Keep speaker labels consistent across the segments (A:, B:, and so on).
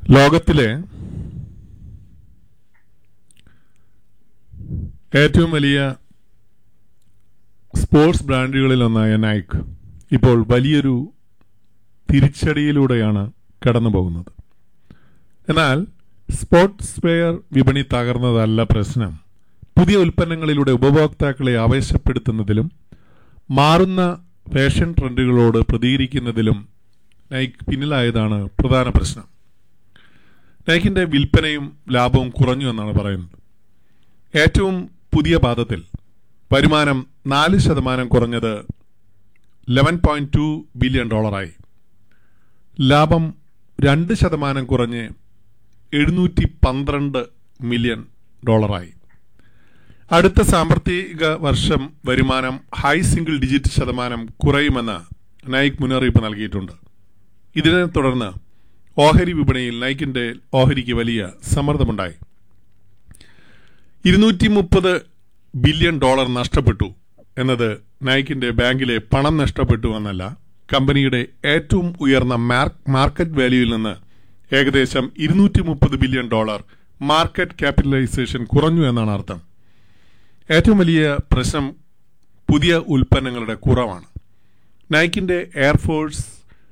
A: ലോകത്തിലെ ഏറ്റവും വലിയ സ്പോർട്സ് ബ്രാൻഡുകളിൽ ഒന്നായ നൈക്ക് ഇപ്പോൾ വലിയൊരു തിരിച്ചടിയിലൂടെയാണ് കടന്നു പോകുന്നത് എന്നാൽ സ്പോർട്സ് വെയർ വിപണി തകർന്നതല്ല പ്രശ്നം പുതിയ ഉൽപ്പന്നങ്ങളിലൂടെ ഉപഭോക്താക്കളെ ആവേശപ്പെടുത്തുന്നതിലും മാറുന്ന ഫാഷൻ ട്രെൻഡുകളോട് പ്രതികരിക്കുന്നതിലും നൈക്ക് പിന്നിലായതാണ് പ്രധാന പ്രശ്നം നൈക്കിന്റെ വിൽപ്പനയും ലാഭവും കുറഞ്ഞു എന്നാണ് പറയുന്നത് ഏറ്റവും പുതിയ പാദത്തിൽ വരുമാനം നാല് ശതമാനം കുറഞ്ഞത് ലെവൻ പോയിന്റ് ടു ബില്യൺ ഡോളറായി ലാഭം രണ്ട് ശതമാനം കുറഞ്ഞ് എഴുന്നൂറ്റി പന്ത്രണ്ട് മില്യൺ ഡോളറായി അടുത്ത സാമ്പത്തിക വർഷം വരുമാനം ഹൈ സിംഗിൾ ഡിജിറ്റ് ശതമാനം കുറയുമെന്ന് നൈക്ക് മുന്നറിയിപ്പ് നൽകിയിട്ടുണ്ട് ഇതിനെ തുടർന്ന് ഓഹരി വിപണിയിൽ നൈക്കിന്റെ ഓഹരിക്ക് വലിയ സമ്മർദ്ദമുണ്ടായി ഇരുന്നൂറ്റി മുപ്പത് ബില്യൺ ഡോളർ നഷ്ടപ്പെട്ടു എന്നത് നൈക്കിന്റെ ബാങ്കിലെ പണം നഷ്ടപ്പെട്ടു എന്നല്ല കമ്പനിയുടെ ഏറ്റവും ഉയർന്ന മാർക്കറ്റ് വാല്യൂയിൽ നിന്ന് ഏകദേശം ഇരുന്നൂറ്റി മുപ്പത് ബില്യൺ ഡോളർ മാർക്കറ്റ് ക്യാപിറ്റലൈസേഷൻ കുറഞ്ഞു എന്നാണ് അർത്ഥം ഏറ്റവും വലിയ പ്രശ്നം പുതിയ ഉൽപ്പന്നങ്ങളുടെ കുറവാണ് നൈക്കിന്റെ air force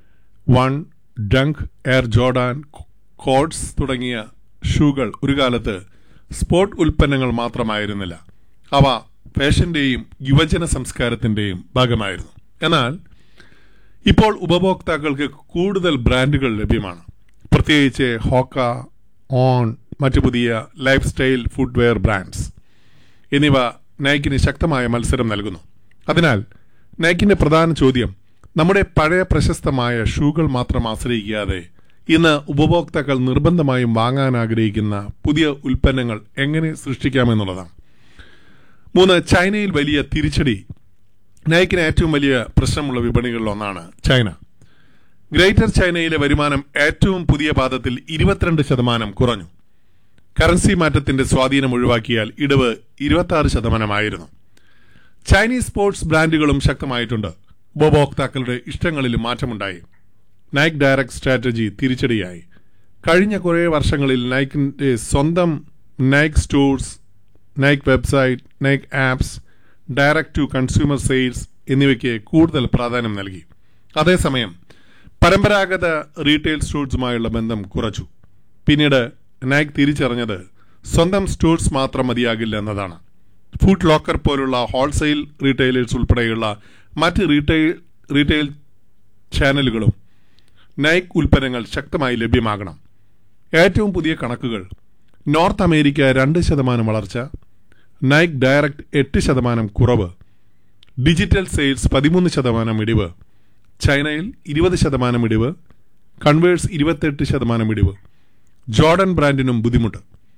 A: one dunk air Jordan കോഡ്സ് തുടങ്ങിയ ഷൂകൾ ഒരു കാലത്ത് സ്പോർട്ട് ഉൽപ്പന്നങ്ങൾ മാത്രമായിരുന്നില്ല അവ ഫാഷന്റെയും യുവജന സംസ്കാരത്തിന്റെയും ഭാഗമായിരുന്നു എന്നാൽ ഇപ്പോൾ ഉപഭോക്താക്കൾക്ക് കൂടുതൽ ബ്രാൻഡുകൾ ലഭ്യമാണ് പ്രത്യേകിച്ച് ഹോക്ക ഓൺ മറ്റു പുതിയ ലൈഫ് സ്റ്റൈൽ ഫുഡ്വെയർ ബ്രാൻഡ്സ് എന്നിവ നൈക്കിന് ശക്തമായ മത്സരം നൽകുന്നു അതിനാൽ നൈക്കിന്റെ പ്രധാന ചോദ്യം നമ്മുടെ പഴയ പ്രശസ്തമായ ഷൂകൾ മാത്രം ആശ്രയിക്കാതെ ഇന്ന് ഉപഭോക്താക്കൾ നിർബന്ധമായും വാങ്ങാൻ ആഗ്രഹിക്കുന്ന പുതിയ ഉൽപ്പന്നങ്ങൾ എങ്ങനെ സൃഷ്ടിക്കാമെന്നുള്ളതാണ് മൂന്ന് ചൈനയിൽ വലിയ തിരിച്ചടി നൈക്കിന് ഏറ്റവും വലിയ പ്രശ്നമുള്ള വിപണികളിൽ ഒന്നാണ് ചൈന ഗ്രേറ്റർ ചൈനയിലെ വരുമാനം ഏറ്റവും പുതിയ പാദത്തിൽ ഇരുപത്തിരണ്ട് ശതമാനം കുറഞ്ഞു കറൻസി മാറ്റത്തിന്റെ സ്വാധീനം ഒഴിവാക്കിയാൽ ഇടിവ് ഇരുപത്തി ആറ് ശതമാനമായിരുന്നു ചൈനീസ് സ്പോർട്സ് ബ്രാൻഡുകളും ശക്തമായിട്ടുണ്ട് ഉപഭോക്താക്കളുടെ ഇഷ്ടങ്ങളിൽ മാറ്റമുണ്ടായി നൈക്ക് ഡയറക്ട് സ്ട്രാറ്റജി തിരിച്ചടിയായി കഴിഞ്ഞ കുറേ വർഷങ്ങളിൽ നൈക്കിന്റെ സ്വന്തം Nike stores Nike website Nike apps direct to consumer sales എന്നിവയ്ക്ക് കൂടുതൽ പ്രാധാന്യം നൽകി അതേസമയം പരമ്പരാഗത റീറ്റെയിൽ സ്റ്റോഴ്സുമായുള്ള ബന്ധം കുറച്ചു പിന്നീട് നൈക്ക് തിരിച്ചറിഞ്ഞത് സ്വന്തം സ്റ്റോഴ്സ് മാത്രം മതിയാകില്ല എന്നതാണ് ഫുഡ് ലോക്കർ പോലുള്ള ഹോൾസെയിൽ റീറ്റെയിലേഴ്സ് ഉൾപ്പെടെയുള്ള മറ്റ് റീറ്റെയിൽ റീറ്റെയിൽ ചാനലുകളും നൈക്ക് ഉൽപ്പന്നങ്ങൾ ശക്തമായി ലഭ്യമാകണം ഏറ്റവും പുതിയ കണക്കുകൾ നോർത്ത് അമേരിക്ക രണ്ട് ശതമാനം വളർച്ച നൈക്ക് ഡയറക്ട് എട്ട് ശതമാനം കുറവ് ഡിജിറ്റൽ സെയിൽസ് പതിമൂന്ന് ശതമാനം ഇടിവ് ചൈനയിൽ ഇരുപത് ശതമാനം ഇടിവ് കൺവേഴ്സ് ഇരുപത്തെട്ട് ശതമാനം ഇടിവ് ജോർഡൻ ബ്രാൻഡിനും ബുദ്ധിമുട്ട്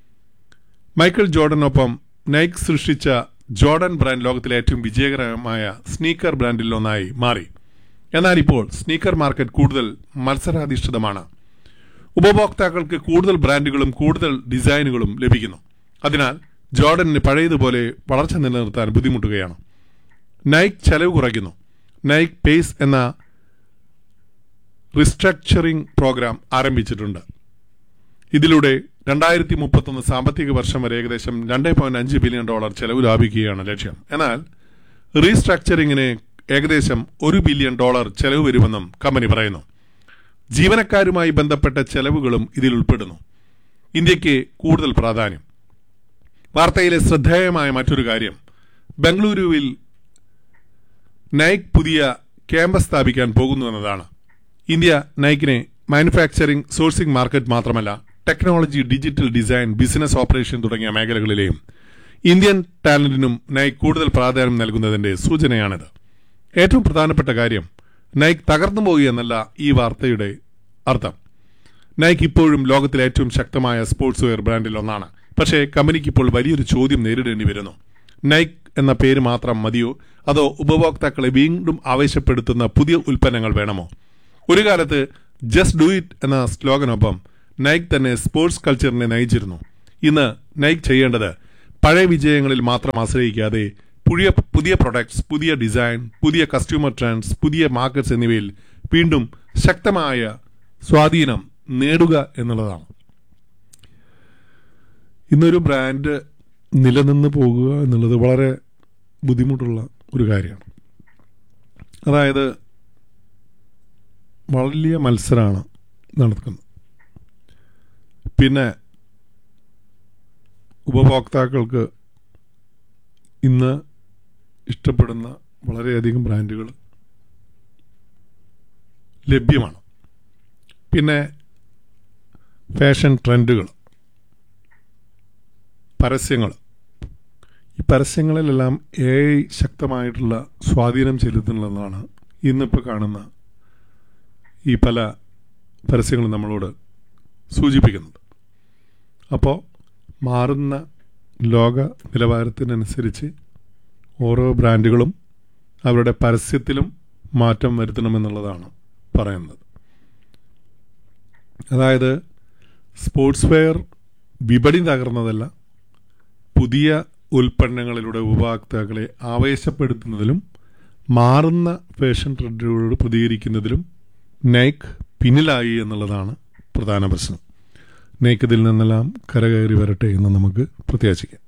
A: മൈക്കിൾ ജോർഡനൊപ്പം നൈക്ക് സൃഷ്ടിച്ച ജോർഡൻ ബ്രാൻഡ് ലോകത്തിലെ ഏറ്റവും വിജയകരമായ സ്നീക്കർ ബ്രാൻഡിൽ ഒന്നായി മാറി എന്നാൽ ഇപ്പോൾ സ്നീക്കർ മാർക്കറ്റ് കൂടുതൽ മത്സരാധിഷ്ഠിതമാണ് ഉപഭോക്താക്കൾക്ക് കൂടുതൽ ബ്രാൻഡുകളും കൂടുതൽ ഡിസൈനുകളും ലഭിക്കുന്നു അതിനാൽ ജോർഡനിന് പഴയതുപോലെ വളർച്ച നിലനിർത്താൻ ബുദ്ധിമുട്ടുകയാണ് നൈക്ക് ചെലവ് കുറയ്ക്കുന്നു നൈക്ക് പേസ് എന്ന റിസ്ട്രക്ചറിംഗ് പ്രോഗ്രാം ആരംഭിച്ചിട്ടുണ്ട് ഇതിലൂടെ രണ്ടായിരത്തി മുപ്പത്തൊന്ന് സാമ്പത്തിക വർഷം വരെ ഏകദേശം രണ്ട് പോയിന്റ് അഞ്ച് ബില്യൺ ഡോളർ ചെലവ് ലാഭിക്കുകയാണ് ലക്ഷ്യം എന്നാൽ റീസ്ട്രക്ചറിങ്ങിന് ഏകദേശം ഒരു ബില്യൺ ഡോളർ ചെലവ് വരുമെന്നും കമ്പനി പറയുന്നു ജീവനക്കാരുമായി ബന്ധപ്പെട്ട ചെലവുകളും ഇതിൽ ഉൾപ്പെടുന്നു ഇന്ത്യക്ക് കൂടുതൽ പ്രാധാന്യം വാർത്തയിലെ ശ്രദ്ധേയമായ മറ്റൊരു കാര്യം ബംഗളൂരുവിൽ നൈക്ക് പുതിയ ക്യാമ്പസ് സ്ഥാപിക്കാൻ പോകുന്നു എന്നതാണ് ഇന്ത്യ നൈക്കിനെ മാനുഫാക്ചറിംഗ് സോഴ്സിംഗ് മാർക്കറ്റ് മാത്രമല്ല technology digital design business operation തുടങ്ങിയ മേഖലകളിലെയും ഇന്ത്യൻ ടാലന്റിനും നൈക്ക് കൂടുതൽ പ്രാധാന്യം നൽകുന്നതിന്റെ സൂചനയാണിത് ഏറ്റവും പ്രധാനപ്പെട്ട കാര്യം നൈക്ക് തകർന്നു പോയി എന്നല്ല ഈ വാർത്തയുടെ അർത്ഥം നൈക്ക് ഇപ്പോഴും ലോകത്തിലെ ഏറ്റവും ശക്തമായ സ്പോർട്സ് വെയർ ബ്രാൻഡിൽ ഒന്നാണ് പക്ഷേ കമ്പനിക്ക് ഇപ്പോൾ വലിയൊരു ചോദ്യം നേരിടേണ്ടി വരുന്നു നൈക്ക് എന്ന പേര് മാത്രം മതിയോ അതോ ഉപഭോക്താക്കളെ വീണ്ടും ആവശ്യപ്പെടുത്തുന്ന പുതിയ ഉൽപ്പന്നങ്ങൾ വേണമോ ഒരു കാലത്ത് ജസ്റ്റ് ഡു ഇറ്റ് എന്ന സ്ലോഗനൊപ്പം നൈക്ക് തന്നെ സ്പോർട്സ് കൾച്ചറിനെ നയിച്ചിരുന്നു ഇന്ന് നൈക്ക് ചെയ്യേണ്ടത് പഴയ വിജയങ്ങളിൽ മാത്രം ആശ്രയിക്കാതെ പുതിയ പുതിയ പ്രൊഡക്ട്സ് പുതിയ ഡിസൈൻ പുതിയ കസ്റ്റ്യൂമർ ട്രെൻഡ്സ് പുതിയ മാർക്കറ്റ്സ് എന്നിവയിൽ വീണ്ടും ശക്തമായ സ്വാധീനം നേടുക എന്നുള്ളതാണ് ഇന്നൊരു ബ്രാൻഡ് നിലനിന്ന് പോകുക എന്നുള്ളത് വളരെ ബുദ്ധിമുട്ടുള്ള ഒരു കാര്യമാണ് അതായത് വലിയ മത്സരമാണ് നടക്കുന്നത് പിന്നെ ഉപഭോക്താക്കൾക്ക് ഇന്ന് ഇഷ്ടപ്പെടുന്ന വളരെയധികം ബ്രാൻഡുകൾ ലഭ്യമാണ് പിന്നെ ഫാഷൻ ട്രെൻഡുകൾ പരസ്യങ്ങൾ ഈ പരസ്യങ്ങളിലെല്ലാം എ ഐ ശക്തമായിട്ടുള്ള സ്വാധീനം ചെലുത്തുന്നതാണ് ഇന്നിപ്പോൾ കാണുന്ന ഈ പല പരസ്യങ്ങളും നമ്മളോട് സൂചിപ്പിക്കുന്നത് അപ്പോൾ മാറുന്ന ലോക നിലവാരത്തിനനുസരിച്ച് ഓരോ ബ്രാൻഡുകളും അവരുടെ പരസ്യത്തിലും മാറ്റം വരുത്തണമെന്നുള്ളതാണ് പറയുന്നത് അതായത് സ്പോർട്സ് വെയർ വിപണി തകർന്നതല്ല പുതിയ ഉൽപ്പന്നങ്ങളിലൂടെ ഉപഭോക്താക്കളെ ആവേശപ്പെടുത്തുന്നതിലും മാറുന്ന ഫാഷൻ ട്രെൻഡുകളോട് പ്രതികരിക്കുന്നതിലും നൈക്ക് പിന്നിലായി എന്നുള്ളതാണ് പ്രധാന പ്രശ്നം നൈക്ക് ഇതിൽ നിന്നെല്ലാം കരകയറി വരട്ടെ എന്ന് നമുക്ക് പ്രത്യാശിക്കാം